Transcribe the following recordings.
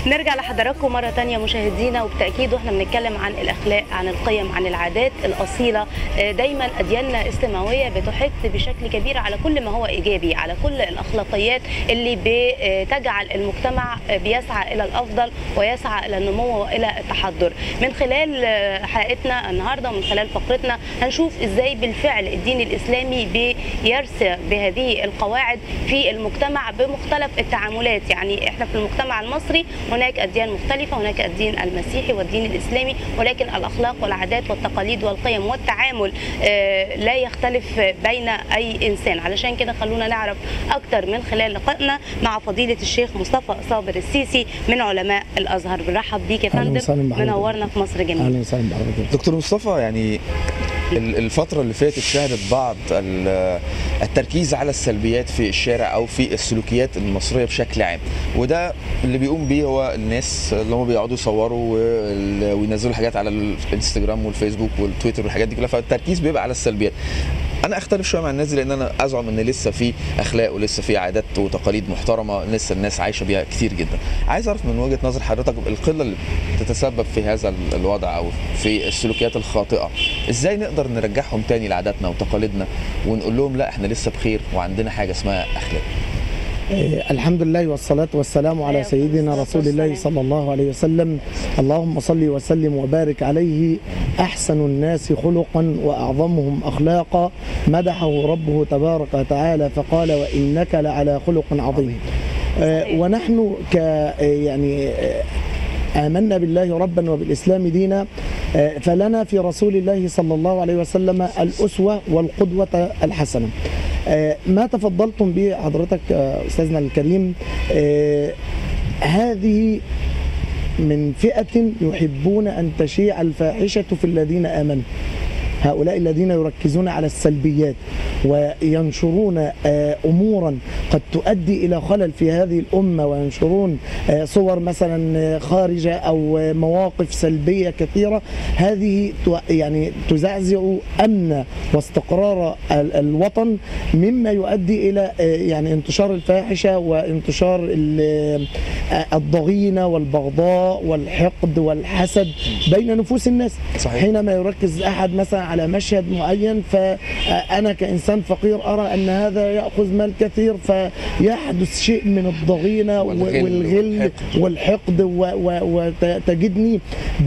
نرجع لحضراتكم مرة تانية مشاهدينا وبالتأكيد واحنا بنتكلم عن الأخلاق عن القيم عن العادات الأصيلة آه، دايما أدياننا السماوية بتحث بشكل كبير على كل ما هو إيجابي على كل الأخلاقيات اللي بتجعل المجتمع آه، بيسعى إلى الأفضل ويسعى إلى النمو وإلى التحضر من خلال آه، حلقتنا النهاردة ومن خلال فقرتنا هنشوف إزاي بالفعل الدين الإسلامي بيرسى بهذه القواعد في المجتمع بمختلف التعاملات يعني احنا في المجتمع المصري هناك اديان مختلفه هناك الدين المسيحي والدين الاسلامي ولكن الاخلاق والعادات والتقاليد والقيم والتعامل آه، لا يختلف بين اي انسان علشان كده خلونا نعرف اكتر من خلال لقائنا مع فضيله الشيخ مصطفى صابر السيسي من علماء الازهر بنرحب بيك يا أهلاً فندم وسهلاً بحضرتك. منورنا في مصر جميل اهلا وسهلا بحضرتك دكتور مصطفى يعني ال- الفترة اللي فاتت شهدت بعض ال- التركيز على السلبيات في الشارع أو في السلوكيات المصرية بشكل عام وده اللي بيقوم بيه هو الناس اللي هم بيقعدوا يصوروا وال- وينزلوا حاجات على الانستجرام والفيسبوك والتويتر والحاجات دي كلها فالتركيز بيبقى على السلبيات انا اختلف شويه مع الناس دي لان انا ازعم ان لسه في اخلاق ولسه في عادات وتقاليد محترمه لسه الناس عايشه بيها كتير جدا عايز اعرف من وجهه نظر حضرتك القله اللي تتسبب في هذا ال- الوضع او في السلوكيات الخاطئه ازاي نقدر نرجعهم تاني لعاداتنا وتقاليدنا ونقول لهم لا احنا لسه بخير وعندنا حاجه اسمها اخلاق آه، الحمد لله والصلاة والسلام على عليه سيدنا الصلاة رسول الله والسلام. صلى الله عليه وسلم اللهم صل وسلم وبارك عليه أحسن الناس خلقا وأعظمهم أخلاقا مدحه ربه تبارك وتعالى فقال وإنك لعلى خلق عظيم آه، صحيح. ونحن ك آه، يعني آه، آمنا بالله ربا وبالإسلام دينا آه، فلنا في رسول الله صلى الله عليه وسلم الأسوة والقدوة الحسنة آه، ما تفضلتم به حضرتك آه، أستاذنا الكريم آه، هذه من فئة يحبون أن تشيع الفاحشة في الذين آمنوا هؤلاء الذين يركزون على السلبيات وينشرون آه، امورا قد تؤدي الى خلل في هذه الامه وينشرون آه، صور مثلا آه، خارجه او آه، مواقف سلبيه كثيره هذه تو- يعني تزعزع امن واستقرار ال- الوطن مما يؤدي الى آه، يعني انتشار الفاحشه وانتشار ال- آه، الضغينه والبغضاء والحقد والحسد بين نفوس الناس صحيح. حينما يركز احد مثلا على مشهد معين فانا كانسان فقير ارى ان هذا ياخذ مال كثير فيحدث شيء من الضغينه والغل والغل والحقد. والحقد وتجدني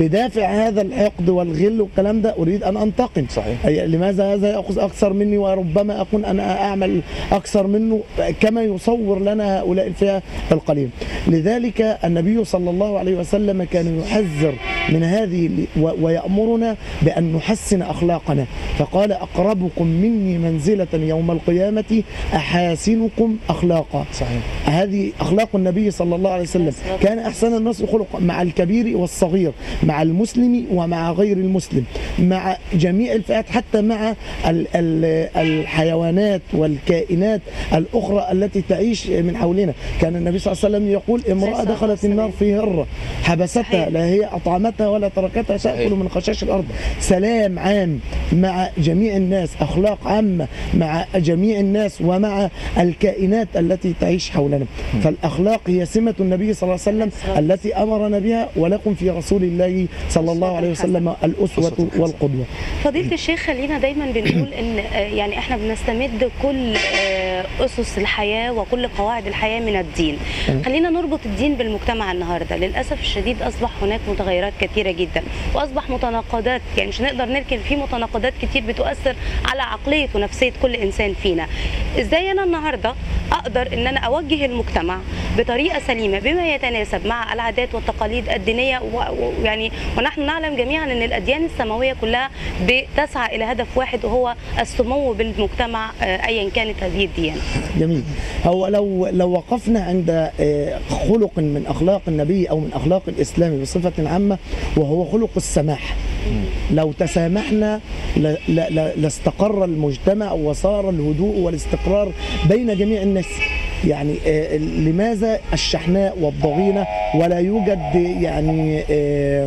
بدافع هذا الحقد والغل والكلام ده اريد ان انتقم صحيح. أي لماذا هذا ياخذ اكثر مني وربما اكون انا اعمل اكثر منه كما يصور لنا هؤلاء الفئه القليله لذلك النبي صلى الله عليه وسلم كان يحذر من هذه و- ويامرنا بان نحسن اخلاقنا فقال اقربكم مني منزله يوم القيامه احاسنكم اخلاقا صحيح هذه اخلاق النبي صلى الله عليه وسلم كان احسن الناس خلقا مع الكبير والصغير مع المسلم ومع غير المسلم مع جميع الفئات حتى مع ال- ال- الحيوانات والكائنات الاخرى التي تعيش من حولنا كان النبي صلى الله عليه وسلم يقول امراه الصلاة دخلت النار في هره حبستها صحيح. لا هي اطعمتها ولا تركتها صحيح. تاكل من خشاش الارض سلام عام مع جميع الناس اخلاق عامه مع جميع الناس ومع الكائنات التي تعيش حولنا فالاخلاق هي سمه النبي صلى الله عليه وسلم الصلاة التي امرنا بها ولكم في رسول الله صلى الله عليه وسلم الاسوه أسوة حسنة. والقدوه فضيلة الشيخ خلينا دايما بنقول ان آه، يعني احنا بنستمد كل آه، اسس الحياه وكل قواعد الحياه من الدين. تمام. خلينا نربط الدين بالمجتمع النهارده، للاسف الشديد اصبح هناك متغيرات كثيره جدا واصبح متناقضات يعني مش هنقدر نركن في متناقضات كتير بتؤثر على عقليه ونفسيه كل انسان فينا. ازاي انا النهارده اقدر ان انا اوجه المجتمع بطريقه سليمه بما يتناسب مع العادات والتقاليد الدينيه و- ويعني ونحن نعلم جميعا ان الاديان السماويه كلها بتسعى الى هدف واحد وهو السمو بالمجتمع آه، ايا كانت هذه الديانه. جميل هو لو لو وقفنا عند آه، خلق من اخلاق النبي او من اخلاق الاسلام بصفه عامه وهو خلق السماح لو تسامحنا ل- ل- ل- لاستقر المجتمع وصار الهدوء والاستقرار بين جميع الناس يعني آه، لماذا الشحناء والضغينه ولا يوجد يعني آه،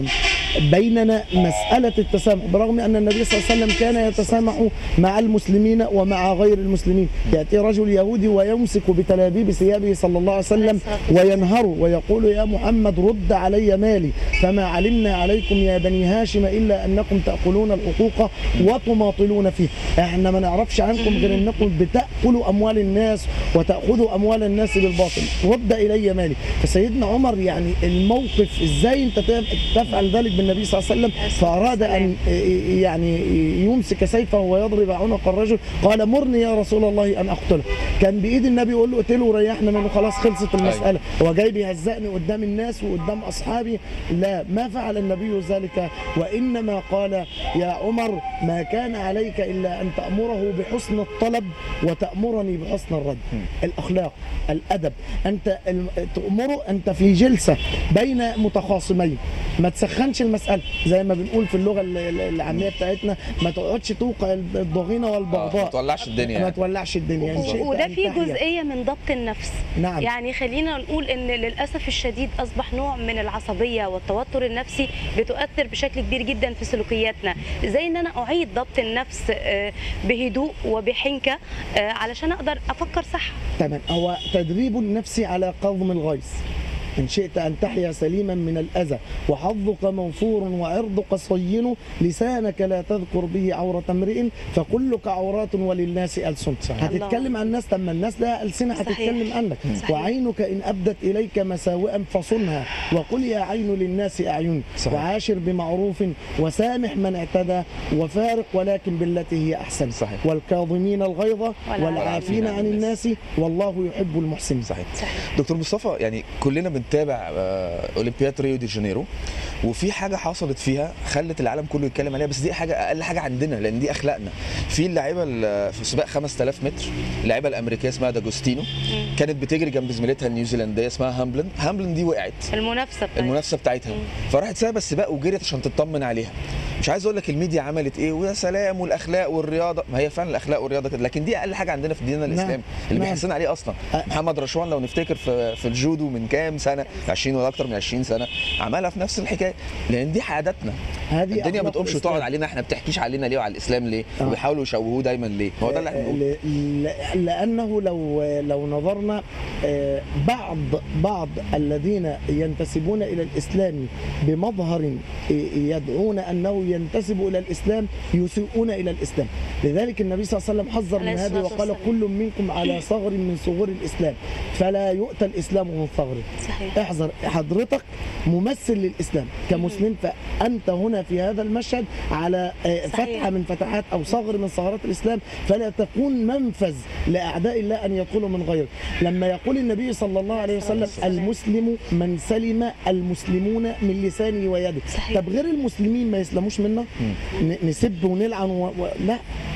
بيننا مساله التسامح برغم ان النبي صلى الله عليه وسلم كان يتسامح مع المسلمين ومع غير المسلمين ياتي رجل يهودي ويمسك بتلابيب ثيابه صلى الله عليه وسلم وينهره ويقول يا محمد رد علي مالي فما علمنا عليكم يا بني هاشم الا انكم تاكلون الحقوق وتماطلون فيه احنا ما نعرفش عنكم غير انكم بتاكلوا اموال الناس وتاخذوا اموال الناس بالباطل رد الي مالي فسيدنا عمر يعني الموقف ازاي انت تفعل ذلك بالنبي صلى الله عليه وسلم فاراد ان يعني يمسك سيفه ويضرب عنق الرجل قال مرني يا رسول الله ان اقتله كان بايد النبي يقول له اقتله وريحنا منه خلاص خلصت المساله هو جاي بيهزقني قدام الناس وقدام اصحابي لا ما فعل النبي ذلك وانما قال يا عمر ما كان عليك الا ان تامره بحسن الطلب وتامرني بحسن الرد الاخلاق الادب انت تامره انت في جلسه بين متخاصمين ما تسخنش المساله زي ما بنقول في اللغه العاميه بتاعتنا ما تقعدش توقع الضغينه والبغضاء ما تولعش الدنيا ما تولعش الدنيا و- وده في جزئيه من ضبط النفس نعم. يعني خلينا نقول ان للاسف الشديد اصبح نوع من العصبيه والتوتر النفسي بتؤثر بشكل كبير جدا في سلوكياتنا ازاي ان انا اعيد ضبط النفس آه، بهدوء وبحنكه آه، علشان اقدر افكر صح تمام هو تدريب النفس على قضم الغيظ إن شئت أن تحيا سليما من الأذى وحظك موفور وعرضك صين لسانك لا تذكر به عورة امرئ فكلك عورات وللناس ألسن صحيح. هتتكلم عن الناس لما الناس لها ألسنة صحيح. هتتكلم عنك صحيح. وعينك إن أبدت إليك مساوئا فصنها وقل يا عين للناس أعين صحيح. وعاشر بمعروف وسامح من اعتدى وفارق ولكن بالتي هي أحسن صحيح. والكاظمين الغيظ والعافين والعافين عن الناس والله يحب المحسنين صحيح صحيح. دكتور مصطفى يعني كلنا بنتابع آه، اولمبياد ريو دي جانيرو وفي حاجه حصلت فيها خلت العالم كله يتكلم عليها بس دي حاجه اقل حاجه عندنا لان دي اخلاقنا في اللاعيبه ال- في سباق 5000 متر اللاعيبه الامريكيه اسمها داجوستينو كانت بتجري جنب زميلتها النيوزيلنديه اسمها هامبلن هامبلن دي وقعت المنافسه بتاعتنا. المنافسه بتاعتها فراحت سايبه السباق وجريت عشان تطمن عليها مش عايز اقول لك الميديا عملت ايه ويا سلام والاخلاق والرياضه ما هي فعلا الاخلاق والرياضه كده لكن دي اقل حاجه عندنا في ديننا الاسلامي اللي نعم. بيحسنا عليه اصلا أه. محمد رشوان لو نفتكر في في الجودو من كام سنه 20 ولا اكتر من 20 سنه عملها في نفس الحكايه لان دي عاداتنا هذه الدنيا أخلاق ما بتقومش الإسلام. وتقعد علينا احنا بتحكيش علينا ليه وعلى الاسلام ليه آه. وبيحاولوا يشوهوه دايما ليه هو ده اللي احنا بنقوله ل- ل- لانه لو لو نظرنا آه، بعض بعض الذين ينتسبون الى الاسلام بمظهر يدعون انه ينتسب الى الاسلام يسيئون الى الاسلام لذلك النبي صلى الله عليه وسلم حذر من عليه هذا الصلاة وقال والسلام. كل منكم على صغر من صغور الاسلام فلا يؤتى الاسلام من صغره صحيح احذر حضرتك ممثل للاسلام كمسلم فانت هنا في هذا المشهد على آه، صحيح. فتحه من فتحات او ثغر من ثغرات الاسلام فلا تكون منفذ لاعداء الله ان يدخلوا من غيرك لما يقول النبي صلى الله عليه وسلم والسلام. المسلم من سلم المسلمون من لسانه ويده صحيح. طب غير المسلمين ما يسلموش منا ن- نسب ونلعن و... و... لا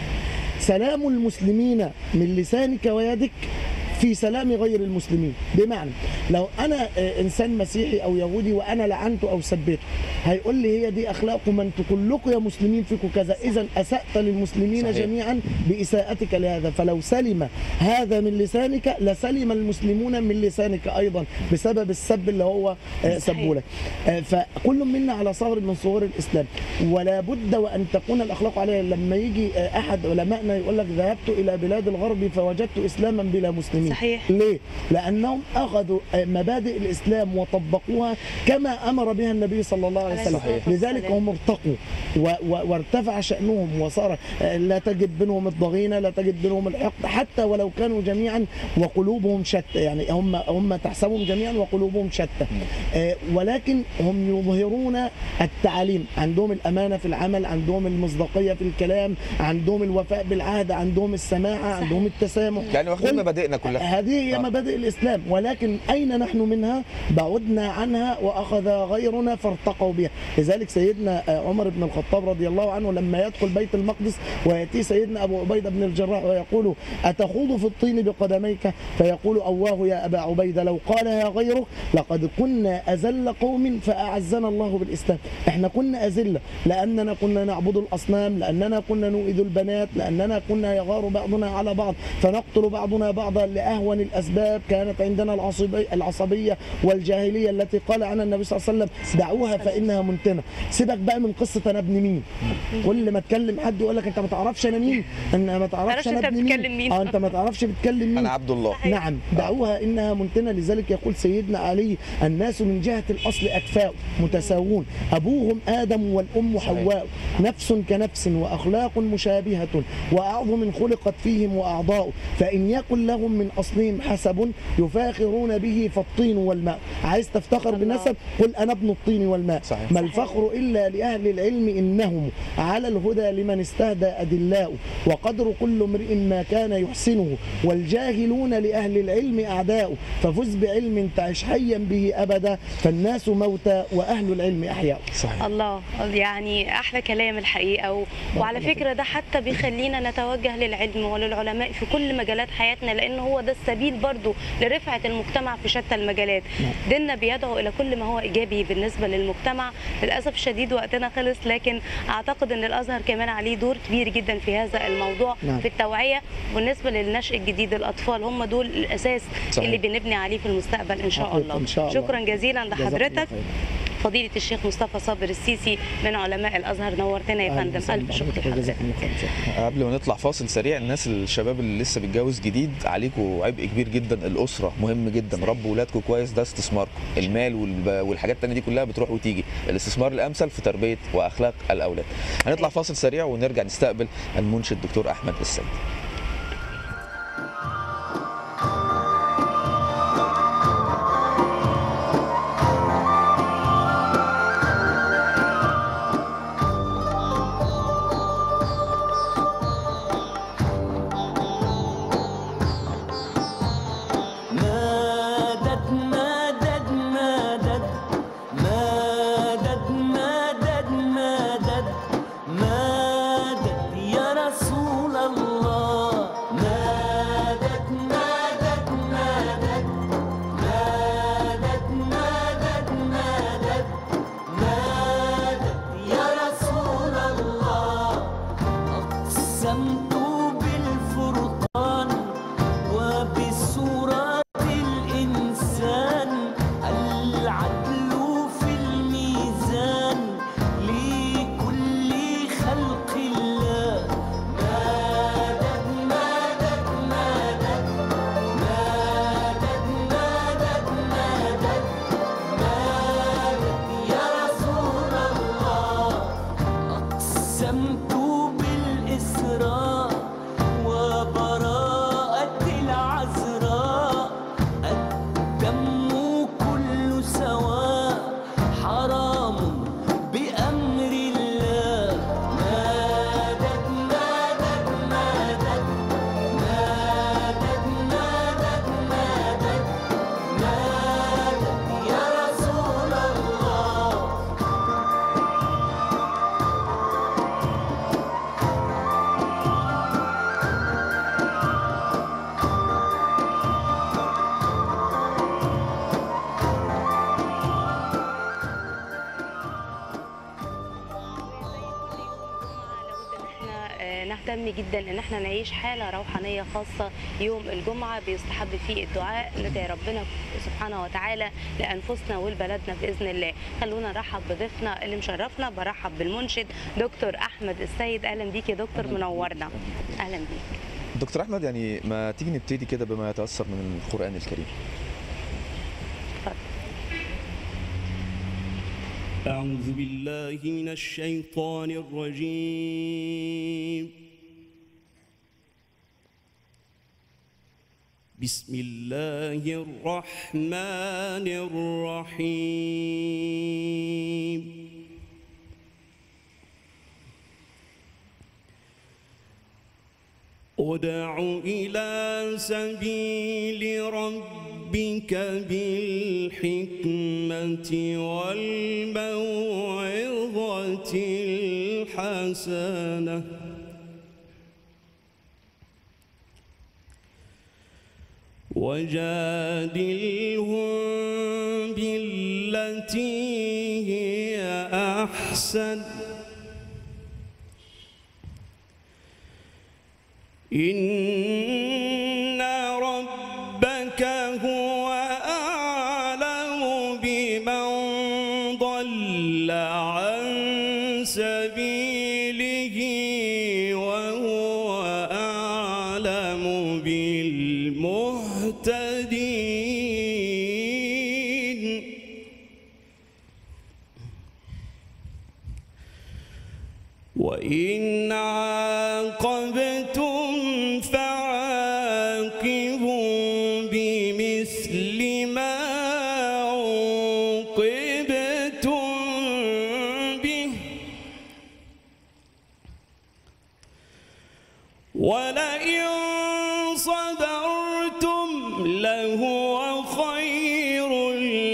سلام المسلمين من لسانك ويدك في سلام غير المسلمين بمعنى لو انا آه، انسان مسيحي او يهودي وانا لعنته او سبيته هيقول لي هي دي اخلاقكم انتوا كلكم يا مسلمين فيكم كذا اذا اسات للمسلمين صحيح. جميعا باساءتك لهذا فلو سلم هذا من لسانك لسلم المسلمون من لسانك ايضا بسبب السب اللي هو آه، صحيح. سبه لك آه، فكل منا على صغر من صغور الاسلام ولا بد وان تكون الاخلاق عليها لما يجي آه، احد علمائنا يقول لك ذهبت الى بلاد الغرب فوجدت اسلاما بلا مسلمين صحيح. ليه لانهم اخذوا آه، مبادئ الاسلام وطبقوها كما امر بها النبي صلى الله عليه عليه وسلم الصلاة لذلك والسلام. هم ارتقوا و- و- وارتفع شانهم وصار آه، لا تجد بينهم الضغينه لا تجد بينهم الحقد حتى ولو كانوا جميعا وقلوبهم شتى يعني هم هم تحسبهم جميعا وقلوبهم شتى آه، ولكن هم يظهرون التعاليم عندهم الامانه في العمل عندهم المصداقيه في الكلام عندهم الوفاء بالعهد عندهم السماحه عندهم التسامح يعني واخدين كل- مبادئنا كلها هذه هي آه. مبادئ الاسلام ولكن اين نحن منها بعدنا عنها واخذ غيرنا فارتقوا بها لذلك سيدنا آه، عمر بن الخطاب رضي الله عنه لما يدخل بيت المقدس وياتي سيدنا ابو عبيده بن الجراح ويقول اتخوض في الطين بقدميك فيقول اواه يا ابا عبيده لو قالها غيرك لقد كنا اذل قوم فاعزنا الله بالاسلام احنا كنا اذله لاننا كنا نعبد الاصنام لاننا كنا نؤذي البنات لاننا كنا يغار بعضنا على بعض فنقتل بعضنا بعضا لأهون الأسباب كانت عندنا العصبية, العصبية والجاهلية التي قال عنها النبي صلى الله عليه وسلم دعوها فإنها منتنة سيبك بقى من قصة أنا ابن مين كل ما تكلم حد يقول لك أنت ما تعرفش أنا مين أنا ما تعرفش تعرفش أنا أنت ابن بتتكلم مين. اه أنت ما تعرفش بتكلم مين انا عبد الله نعم دعوها انها منتنه لذلك يقول سيدنا علي الناس من جهه الاصل اكفاء متساوون ابوهم ادم والام صحيح. حواء نفس كنفس واخلاق مشابهه واعظم خلقت فيهم واعضاء فان يكن لهم من اصلهم حسب يفاخرون به فالطين والماء عايز تفتخر الله. بنسب قل انا ابن الطين والماء صحيح. ما الفخر الا لاهل العلم انهم على الهدى لمن استهدى ادلاء وقدر كل امرئ ما كان يحسنه والجاهلون لاهل العلم اعداء ففز بعلم تعش حيا به ابدا فالناس موتى واهل العلم احياء صحيح الله يعني احلى كلام الحقيقه و... وعلى فكره ده حتى بيخلينا نتوجه للعلم وللعلماء في كل مجالات حياتنا لان هو ده السبيل برضو لرفعه المجتمع في شتى المجالات ديننا بيدعو الى كل ما هو ايجابي بالنسبه للمجتمع للاسف الشديد وقتنا خلص لكن اعتقد ان الازهر كمان عليه دور كبير جدا في هذا الموضوع نعم. في التوعيه بالنسبه للنشء الجديد الاطفال هم دول الاساس صحيح. اللي بنبني عليه في المستقبل ان شاء حقيقة الله إن شاء الله. شكرا جزيلا جزاك الله لحضرتك خير. فضيلة الشيخ مصطفى صابر السيسي من علماء الأزهر نورتنا يا أهلاً فندم وسهلاً ألف شكر بحضرتك وجزاك لحضرتك الله خير قبل ما نطلع فاصل سريع الناس الشباب اللي لسه بيتجوز جديد عليكم عبء كبير جدا الاسره مهم جدا ربوا ولادكم كويس ده استثماركم المال والب- والحاجات التانية دي كلها بتروح وتيجي الاستثمار الامثل في تربيه واخلاق الاولاد هنطلع فاصل سريع ونرجع نستقبل المنشد دكتور احمد السيد مدد مدد مدد مدد مدد مدد مدد يا رسول الله مدد مدد مدد مدد مدد مدد مدد يا رسول الله أقسمت بالفرقان وبسورة الإنسان العدل في الميزان لكل خلق الله مدد مدد مدد مدد مدد مدد مدد يا رسول الله أقسمت بالإسراء وبراءة العذراء الدم كل سواء حرام بأمر الله مدد مدد مدد مدد مدد مدد مدد يا رسول الله لابد ان احنا آه، نهتم جدا ان احنا نعيش حاله روحانيه خاصه يوم الجمعه بيستحب فيه الدعاء ندعي ربنا سبحانه وتعالى لانفسنا ولبلدنا باذن الله خلونا نرحب بضيفنا اللي مشرفنا برحب بالمنشد دكتور احمد السيد اهلا بيك يا دكتور منورنا اهلا بيك دكتور احمد يعني ما تيجي نبتدي كده بما يتاثر من القران الكريم أعوذ بالله من الشيطان الرجيم بسم الله الرحمن الرحيم ادع إلى سبيل ربك بالحكمة والموعظة الحسنة وجادلهم بالتي هي أحسن إن ربك المهتدين وإن عاقبتم فعاقبوا بمثل ما عوقبتم به ولئن صبرتم لهو خير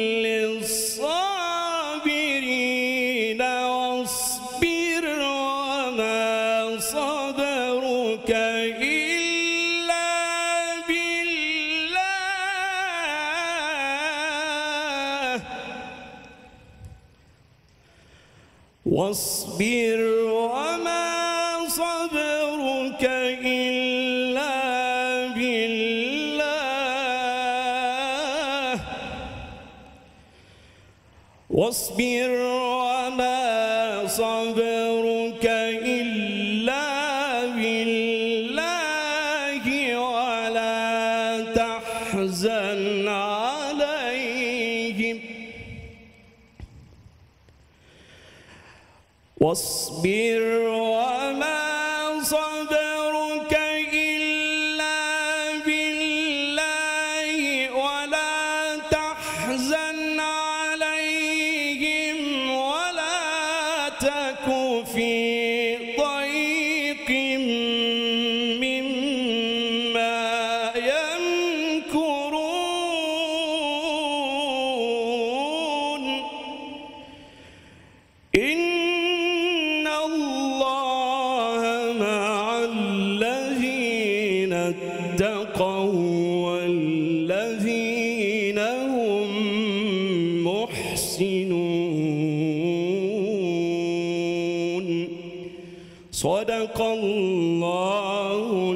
للصابرين واصبر وما صبرك إلا بالله واصبر وما صبرك إلا بالله واصبر وما صبرك إلا بالله ولا تحزن عليهم واصبر وما صبرك إلا بالله ولا تحزن عليهم ولا تك في ضيق مما يمكرون إن الله مع الذين اتقوا والذين هم محسنون صدق الله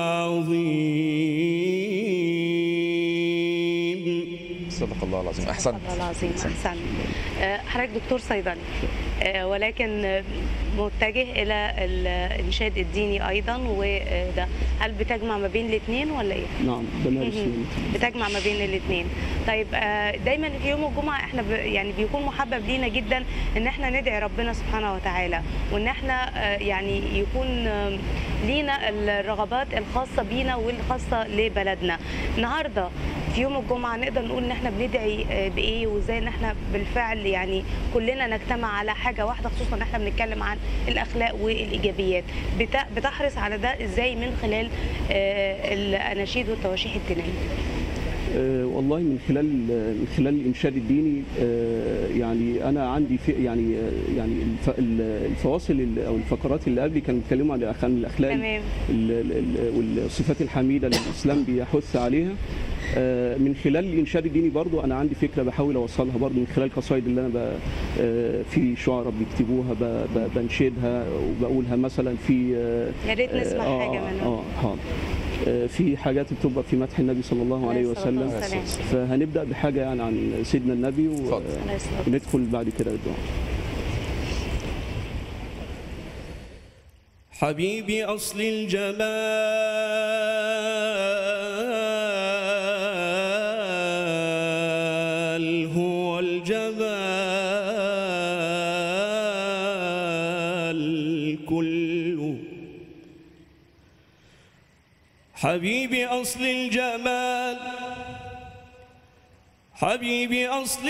العظيم صدق الله العظيم احسنت الله العظيم احسن آه، حضرتك دكتور صيدلي آه، ولكن آه، متجه الى الانشاد الديني ايضا وده هل بتجمع ما بين الاثنين ولا ايه؟ نعم بمارس مهم. بتجمع ما بين الاثنين طيب آه، دايما في يوم الجمعه احنا ب... يعني بيكون محبب لينا جدا ان احنا ندعي ربنا سبحانه وتعالى وان احنا آه، يعني يكون آم، لينا الرغبات الخاصه بينا والخاصه لبلدنا النهارده في يوم الجمعه نقدر نقول ان احنا بندعي آه، بايه وازاي ان احنا بالفعل يعني كلنا نجتمع على حاجه واحده خصوصا ان احنا بنتكلم عن الاخلاق والايجابيات بت- بتحرص على ده ازاي من خلال آه، الاناشيد والتواشيح الدينيه آه، والله من خلال من خلال الانشاد الديني آه، يعني انا عندي في يعني آه، يعني الف- ال- الفواصل ال- او الفقرات اللي قبلي كانوا بيتكلموا عن الأخ- عن الاخلاق تمام ال- ال- ال- والصفات الحميده اللي الاسلام بيحث عليها آه، من خلال الانشاد الديني برضو انا عندي فكره بحاول اوصلها برضو من خلال القصائد اللي انا ب- آه، في شعراء بيكتبوها ب- ب- بنشدها وبقولها مثلا في آه، يا ريت نسمع آه، حاجه آه، منهم اه حاضر آه، في حاجات بتبقى في مدح النبي صلى الله عليه عليه الصلاة وسلم والسلام. فهنبدا بحاجه يعني عن سيدنا النبي و- اتفضل. عليه الصلاة وندخل بعد كده الدعاء حبيبي أصل الجمال هو الجمال كله حبيبي أصل الجمال حبيبي أصل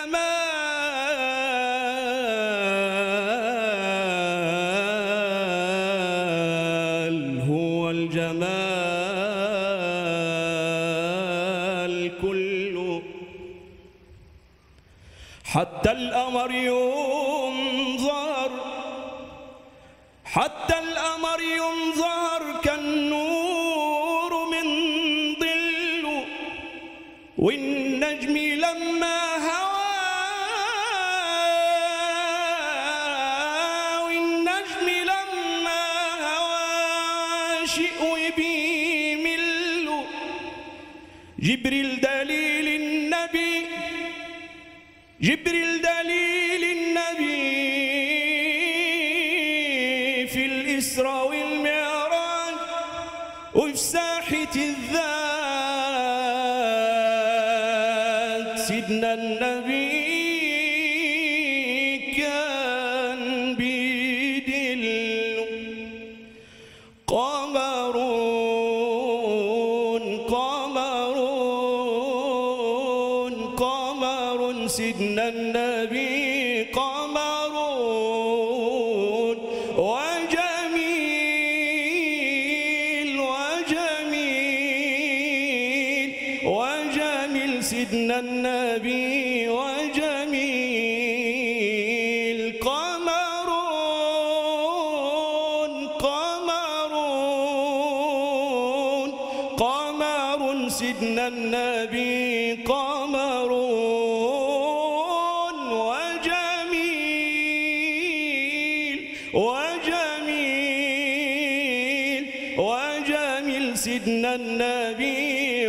الجمال هو الجمال كله حتى القمر ينظر حتى القمر ينظر كالنور من ظله والنجم لما هوى والنجم لما هوى شيء وبيمله جبريل دليل النبي جبريل دليل النبي في الإسراء والمعراج وفي ساحة الذات سيدنا النبي كان بيدله قمرون قمرون قمر سيدنا النبي قمرون وجميل وجميل وجميل سيدنا النبي وجميل قمرون قمرون قمر سيدنا النبي قمرون وجميل وجميل وجميل سيدنا النبي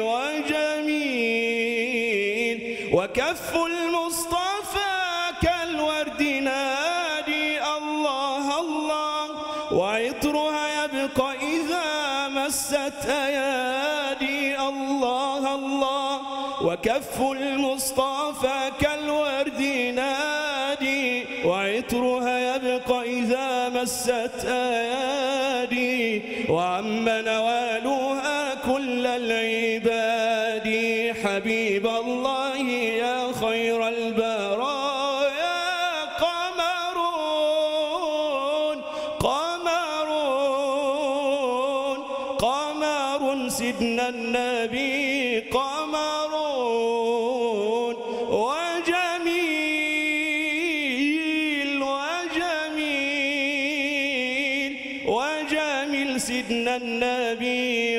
وجميل وكف المصطفى كالورد نادي الله الله وعطرها يبقى إذا مست أيادي الله الله وكف المصطفى كالورد نادي وعطرها يبقى إذا مست أيادي وعم نوالها كل العباد حبيب الله يا خير البرايا قمرون قمرون قمر سيدنا النبي قمرون وجميل وجميل وجميل سيدنا النبي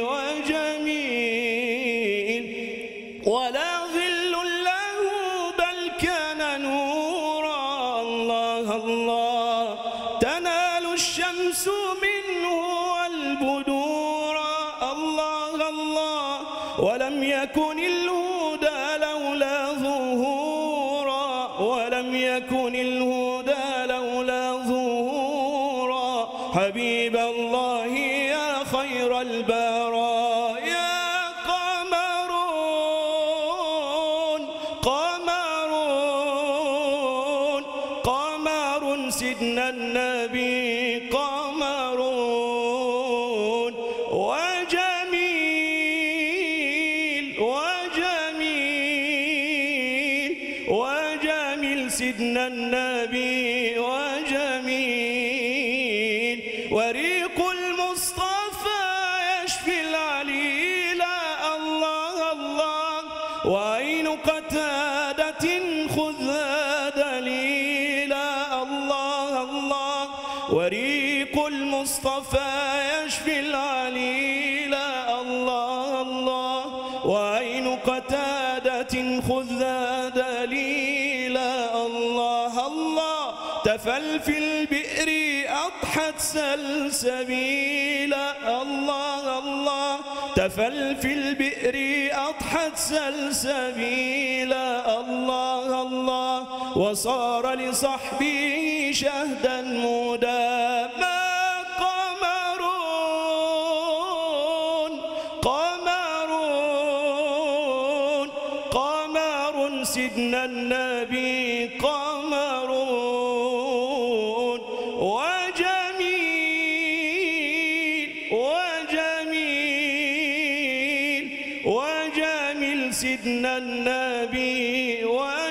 وجميل ولا ظل له بل كان نورا الله الله تنال الشمس منه والبدور الله الله ولم يكن الهدى لولا ظهورا ولم يكن الهدى لولا ظهورا حبيب الله يا خير البرايا قمرون قمرون قمر سيدنا النبي قمرون وجميل وجميل وجميل سيدنا النبي وجميل وريق المصطفى يشفي العليل الله الله وعين قتادة خذها دليلا الله الله وريق المصطفى يشفي العليل الله الله وعين قتادة خذها دليلا الله الله تفل في البئر أضحت سلسبيلا الله الله تفل في البئر أضحت سلسبيلا الله الله وصار لصحبه شهدا مداما قمرون قمرون قمر سيدنا النبي قمرون وجميل وجميل وجميل سيدنا النبي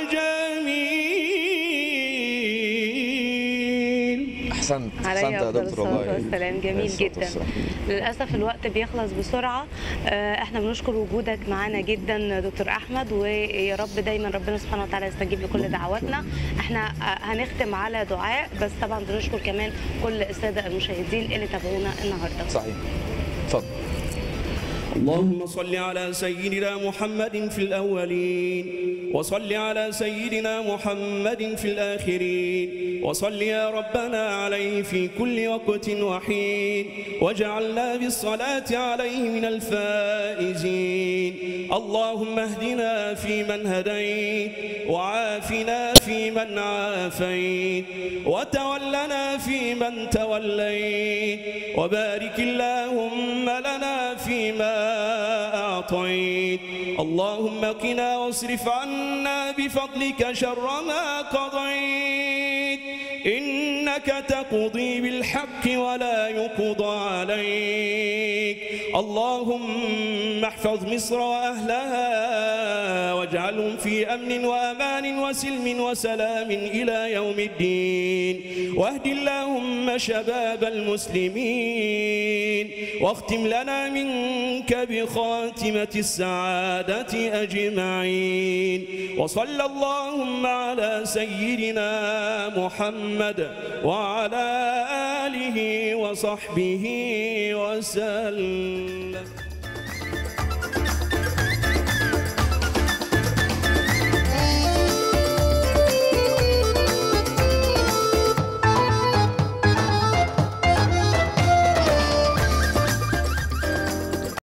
وجميل احسنت احسنت عليه يا افضل دكتور الصلاه والله والسلام عليه جميل الصلاة جدا والسلام. للاسف الوقت بيخلص بسرعه آه، احنا بنشكر وجودك معانا جدا دكتور احمد ويا رب دايما ربنا سبحانه وتعالى يستجيب لكل دعواتنا احنا آه، هنختم على دعاء بس طبعا بنشكر كمان كل الساده المشاهدين اللي تابعونا النهارده صحيح اتفضل اللهم صل على سيدنا محمد في الأولين وصل على سيدنا محمد في الآخرين وصل يا ربنا عليه في كل وقت وحين واجعلنا بالصلاة عليه من الفائزين اللهم اهدنا فيمن هديت وعافنا فيمن عافيت وتولنا فيمن توليت وبارك اللهم لنا فيما أعطيت اللهم قنا واصرف عنا بفضلك شر ما قضيت إنك تقضي بالحق ولا يقضى عليك اللهم احفظ مصر وأهلها واجعلهم في أمن وأمان وسلم وسلام إلى يوم الدين واهد اللهم شباب المسلمين واختم لنا منك بخاتمة السعادة أجمعين وصلى اللهم على سيدنا محمد وعلى آله وصحبه وسلم